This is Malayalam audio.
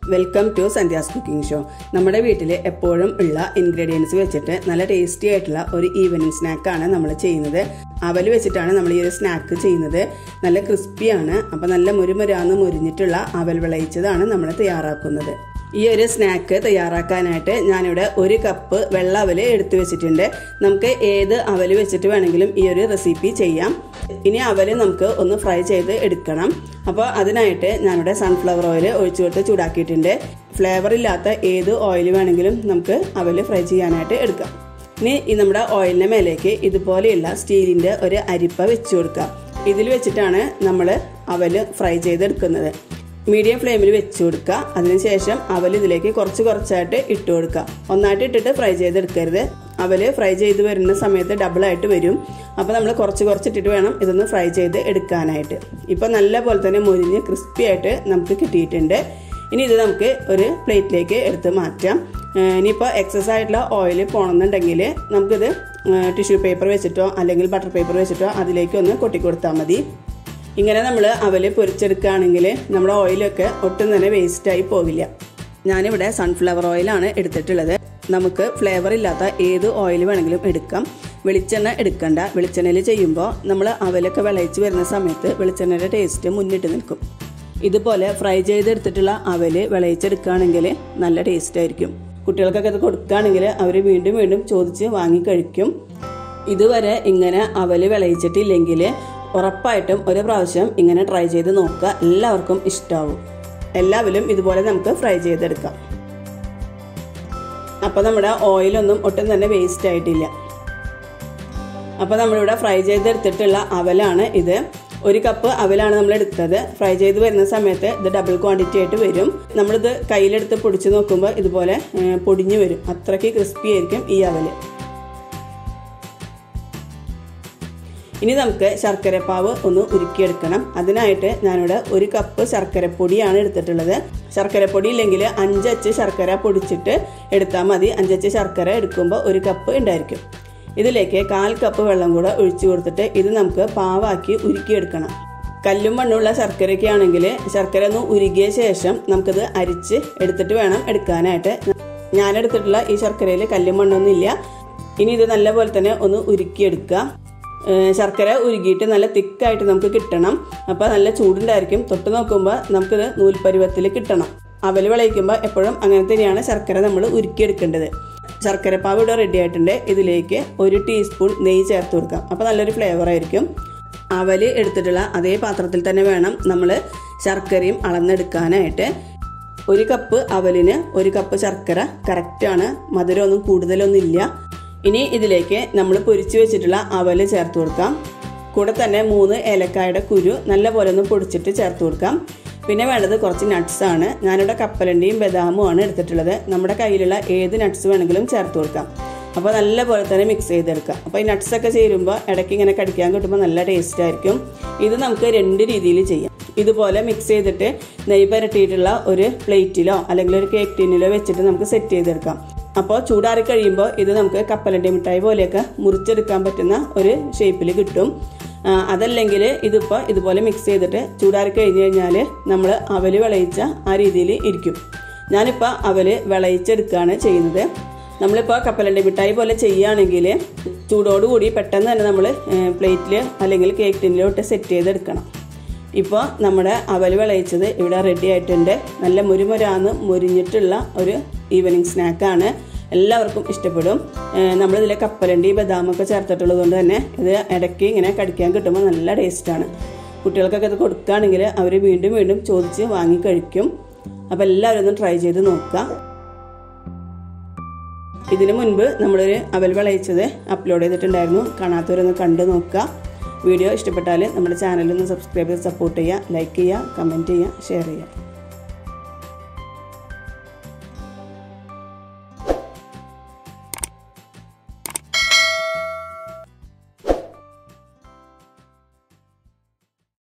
welcome to Sandhya's cooking show നമ്മുടെ വീട്ടിൽ എപ്പോഴും ഉള്ള ഇൻഗ്രീഡിയൻസ് വെച്ചിട്ട് നല്ല ടേസ്റ്റി ആയിട്ടുള്ള ഒരു ഈവനിങ് സ്നാക്കാണ് നമ്മൾ ചെയ്യുന്നത് അവൽ വെച്ചിട്ടാണ് നമ്മൾ ഈ ഒരു സ്നാക്ക് ചെയ്യുന്നത് നല്ല ക്രിസ്പിയാണ് അപ്പം നല്ല മുരുമുരാന്ന് മുരിഞ്ഞിട്ടുള്ള അവൽ വിളയിച്ചതാണ് നമ്മൾ തയ്യാറാക്കുന്നത് ഈ ഒരു സ്നാക്ക് തയ്യാറാക്കാനായിട്ട് ഞാനിവിടെ ഒരു കപ്പ് വെള്ള അവല് എടുത്തു വെച്ചിട്ടുണ്ട് നമുക്ക് ഏത് അവല് വെച്ചിട്ട് വേണമെങ്കിലും ഈ ഒരു റെസിപ്പി ചെയ്യാം ഇനി അവല് നമുക്ക് ഒന്ന് ഫ്രൈ ചെയ്ത് എടുക്കണം അപ്പോൾ അതിനായിട്ട് ഞാനിവിടെ സൺഫ്ലവർ ഓയിൽ ഒഴിച്ചു കൊടുത്ത് ചൂടാക്കിയിട്ടുണ്ട് ഫ്ലേവർ ഇല്ലാത്ത ഏത് ഓയിൽ വേണമെങ്കിലും നമുക്ക് അവല് ഫ്രൈ ചെയ്യാനായിട്ട് എടുക്കാം ഇനി ഈ നമ്മുടെ ഓയിലിൻ്റെ മേലേക്ക് ഇതുപോലെയുള്ള സ്റ്റീലിൻ്റെ ഒരു അരിപ്പ വെച്ച് കൊടുക്കാം ഇതിൽ വെച്ചിട്ടാണ് നമ്മൾ അവല് ഫ്രൈ ചെയ്തെടുക്കുന്നത് മീഡിയം ഫ്ലെയിമിൽ വെച്ച് കൊടുക്കുക അതിനുശേഷം അവൽ ഇതിലേക്ക് കുറച്ച് കുറച്ചായിട്ട് ഇട്ട് കൊടുക്കുക ഒന്നായിട്ട് ഇട്ടിട്ട് ഫ്രൈ ചെയ്തെടുക്കരുത് അവല് ഫ്രൈ ചെയ്ത് വരുന്ന സമയത്ത് ഡബിളായിട്ട് വരും അപ്പോൾ നമ്മൾ കുറച്ച് കുറച്ചിട്ടിട്ട് വേണം ഇതൊന്ന് ഫ്രൈ ചെയ്ത് എടുക്കാനായിട്ട് ഇപ്പോൾ നല്ല പോലെ തന്നെ മുരിഞ്ഞ് ക്രിസ്പി ആയിട്ട് നമുക്ക് കിട്ടിയിട്ടുണ്ട് ഇനി ഇത് നമുക്ക് ഒരു പ്ലേറ്റിലേക്ക് എടുത്ത് മാറ്റാം ഇനിയിപ്പോൾ എക്സസ് ആയിട്ടുള്ള ഓയിൽ പോകണമെന്നുണ്ടെങ്കിൽ നമുക്കിത് ടിഷ്യൂ പേപ്പർ വെച്ചിട്ടോ അല്ലെങ്കിൽ ബട്ടർ പേപ്പർ വെച്ചിട്ടോ അതിലേക്ക് ഒന്ന് കൊട്ടിക്കൊടുത്താൽ മതി ഇങ്ങനെ നമ്മൾ അവല് പൊരിച്ചെടുക്കുകയാണെങ്കിൽ നമ്മുടെ ഓയിലൊക്കെ ഒട്ടും തന്നെ വേസ്റ്റായി പോവില്ല ഞാനിവിടെ സൺഫ്ലവർ ഓയിലാണ് എടുത്തിട്ടുള്ളത് നമുക്ക് ഫ്ലേവർ ഇല്ലാത്ത ഏത് ഓയിൽ വേണമെങ്കിലും എടുക്കാം വെളിച്ചെണ്ണ എടുക്കണ്ട വെളിച്ചെണ്ണയിൽ ചെയ്യുമ്പോൾ നമ്മൾ അവലൊക്കെ വിളയിച്ച് വരുന്ന സമയത്ത് വെളിച്ചെണ്ണയുടെ ടേസ്റ്റ് മുന്നിട്ട് നിൽക്കും ഇതുപോലെ ഫ്രൈ ചെയ്തെടുത്തിട്ടുള്ള അവല് വിളയിച്ചെടുക്കുകയാണെങ്കിൽ നല്ല ടേസ്റ്റ് ആയിരിക്കും കുട്ടികൾക്കൊക്കെ ഇത് കൊടുക്കുകയാണെങ്കിൽ അവർ വീണ്ടും വീണ്ടും ചോദിച്ച് വാങ്ങി കഴിക്കും ഇതുവരെ ഇങ്ങനെ അവല് വിളയിച്ചിട്ടില്ലെങ്കിൽ ഉറപ്പായിട്ടും ഒരു പ്രാവശ്യം ഇങ്ങനെ ട്രൈ ചെയ്ത് നോക്കുക എല്ലാവർക്കും ഇഷ്ടമാവും എല്ലാവരും ഇതുപോലെ നമുക്ക് ഫ്രൈ ചെയ്തെടുക്കാം അപ്പോൾ നമ്മുടെ ഓയിലൊന്നും ഒട്ടും തന്നെ വേസ്റ്റ് ആയിട്ടില്ല അപ്പോൾ നമ്മളിവിടെ ഫ്രൈ ചെയ്തെടുത്തിട്ടുള്ള അവലാണ് ഇത് ഒരു കപ്പ് അവലാണ് നമ്മൾ എടുത്തത് ഫ്രൈ ചെയ്ത് വരുന്ന സമയത്ത് ഇത് ഡബിൾ ക്വാണ്ടിറ്റി ആയിട്ട് വരും നമ്മളിത് കയ്യിലെടുത്ത് പൊടിച്ച് നോക്കുമ്പോൾ ഇതുപോലെ പൊടിഞ്ഞു വരും അത്രയ്ക്ക് ക്രിസ്പി ആയിരിക്കും ഈ അവല് ഇനി നമുക്ക് ശർക്കരപ്പാവ് ഒന്ന് ഉരുക്കിയെടുക്കണം അതിനായിട്ട് ഞാനിവിടെ ഒരു കപ്പ് ശർക്കരപ്പൊടിയാണ് എടുത്തിട്ടുള്ളത് ശർക്കരപ്പൊടി ഇല്ലെങ്കിൽ അഞ്ചച്ച് ശർക്കര പൊടിച്ചിട്ട് എടുത്താൽ മതി അഞ്ചച്ച് ശർക്കര എടുക്കുമ്പോൾ ഒരു കപ്പ് ഉണ്ടായിരിക്കും ഇതിലേക്ക് കാൽ കപ്പ് വെള്ളം കൂടെ ഒഴിച്ചു കൊടുത്തിട്ട് ഇത് നമുക്ക് പാവാക്കി ഉരുക്കിയെടുക്കണം കല്ലും മണ്ണുള്ള ശർക്കരയൊക്കെ ആണെങ്കിൽ ശർക്കര ഒന്ന് ഉരുകിയ ശേഷം നമുക്കിത് അരിച്ച് എടുത്തിട്ട് വേണം എടുക്കാനായിട്ട് ഞാൻ എടുത്തിട്ടുള്ള ഈ ശർക്കരയിൽ കല്ലും മണ്ണൊന്നും ഇല്ല ഇനി ഇത് നല്ലപോലെ തന്നെ ഒന്ന് ഉരുക്കിയെടുക്കുക ശർക്കര ഉരുകിയിട്ട് നല്ല തിക്കായിട്ട് നമുക്ക് കിട്ടണം അപ്പോൾ നല്ല ചൂടുണ്ടായിരിക്കും തൊട്ട് നോക്കുമ്പോൾ നമുക്കിത് നൂൽപ്പരുവത്തിൽ കിട്ടണം അവൽ വിളയിക്കുമ്പോൾ എപ്പോഴും അങ്ങനെ തന്നെയാണ് ശർക്കര നമ്മൾ ഉരുക്കിയെടുക്കേണ്ടത് ശർക്കരപ്പാവ് ഇവിടെ റെഡി ആയിട്ടുണ്ട് ഇതിലേക്ക് ഒരു ടീസ്പൂൺ നെയ്യ് ചേർത്ത് കൊടുക്കാം അപ്പോൾ നല്ലൊരു ഫ്ലേവർ ആയിരിക്കും അവൽ എടുത്തിട്ടുള്ള അതേ പാത്രത്തിൽ തന്നെ വേണം നമ്മൾ ശർക്കരയും അളന്നെടുക്കാനായിട്ട് ഒരു കപ്പ് അവലിന് ഒരു കപ്പ് ശർക്കര കറക്റ്റാണ് മധുരമൊന്നും കൂടുതലൊന്നും ഇല്ല ഇനി ഇതിലേക്ക് നമ്മൾ പൊരിച്ചു വെച്ചിട്ടുള്ള അവല് ചേർത്ത് കൊടുക്കാം കൂടെ തന്നെ മൂന്ന് ഏലക്കായുടെ കുരു നല്ല പോലെ ഒന്ന് പൊടിച്ചിട്ട് ചേർത്ത് കൊടുക്കാം പിന്നെ വേണ്ടത് കുറച്ച് നട്ട്സ് ആണ് ഞാനിവിടെ കപ്പലണ്ടിയും ബദാമും ആണ് എടുത്തിട്ടുള്ളത് നമ്മുടെ കയ്യിലുള്ള ഏത് നട്ട്സ് വേണമെങ്കിലും ചേർത്ത് കൊടുക്കാം അപ്പോൾ നല്ല പോലെ തന്നെ മിക്സ് ചെയ്തെടുക്കാം അപ്പോൾ ഈ നട്ട്സ് ഒക്കെ ചേരുമ്പോൾ ഇടയ്ക്ക് ഇങ്ങനെ കടിക്കാൻ കിട്ടുമ്പോൾ നല്ല ടേസ്റ്റ് ആയിരിക്കും ഇത് നമുക്ക് രണ്ട് രീതിയിൽ ചെയ്യാം ഇതുപോലെ മിക്സ് ചെയ്തിട്ട് നെയ്യ് പരട്ടിയിട്ടുള്ള ഒരു പ്ലേറ്റിലോ അല്ലെങ്കിൽ ഒരു കേക്ക് ടിന്നിലോ വെച്ചിട്ട് നമുക്ക് സെറ്റ് ചെയ്തെടുക്കാം അപ്പോൾ ചൂടാറി കഴിയുമ്പോൾ ഇത് നമുക്ക് കപ്പലണ്ടി മിഠായി പോലെയൊക്കെ മുറിച്ചെടുക്കാൻ പറ്റുന്ന ഒരു ഷേപ്പിൽ കിട്ടും അതല്ലെങ്കിൽ ഇതിപ്പോൾ ഇതുപോലെ മിക്സ് ചെയ്തിട്ട് ചൂടാറി കഴിഞ്ഞ് കഴിഞ്ഞാൽ നമ്മൾ അവല് വിളയിച്ച ആ രീതിയിൽ ഇരിക്കും ഞാനിപ്പോൾ അവല് വിളയിച്ചെടുക്കുകയാണ് ചെയ്യുന്നത് നമ്മളിപ്പോൾ കപ്പലണ്ടി മിഠായി പോലെ ചെയ്യുകയാണെങ്കിൽ ചൂടോടുകൂടി പെട്ടെന്ന് തന്നെ നമ്മൾ പ്ലേറ്റിൽ അല്ലെങ്കിൽ കേക്ക് ടിന്നിലോ ഇട്ട് സെറ്റ് ചെയ്തെടുക്കണം ഇപ്പോൾ നമ്മുടെ അവൽ വിളയിച്ചത് ഇവിടെ റെഡി ആയിട്ടുണ്ട് നല്ല മുരുമുരാന്ന് മുരിഞ്ഞിട്ടുള്ള ഒരു ഈവനിങ് സ്നാക്കാണ് എല്ലാവർക്കും ഇഷ്ടപ്പെടും നമ്മളിതിൽ കപ്പലണ്ടി ബദാമൊക്കെ ചേർത്തിട്ടുള്ളത് കൊണ്ട് തന്നെ ഇത് ഇടയ്ക്ക് ഇങ്ങനെ കടിക്കാൻ കിട്ടുമ്പോൾ നല്ല ടേസ്റ്റാണ് കുട്ടികൾക്കൊക്കെ ഇത് കൊടുക്കുകയാണെങ്കിൽ അവർ വീണ്ടും വീണ്ടും ചോദിച്ച് വാങ്ങി കഴിക്കും അപ്പോൾ എല്ലാവരും ഒന്ന് ട്രൈ ചെയ്ത് നോക്കുക ഇതിനു മുൻപ് നമ്മളൊരു അവൽ വിളയിച്ചത് അപ്ലോഡ് ചെയ്തിട്ടുണ്ടായിരുന്നു കാണാത്തവരൊന്ന് കണ്ടു നോക്കുക വീഡിയോ ഇഷ്ടപ്പെട്ടാൽ നമ്മുടെ ചാനലൊന്ന് സബ്സ്ക്രൈബ് ചെയ്ത് സപ്പോർട്ട് ചെയ്യുക ലൈക്ക് ചെയ്യുക കമൻറ്റ് ചെയ്യുക ഷെയർ ചെയ്യുക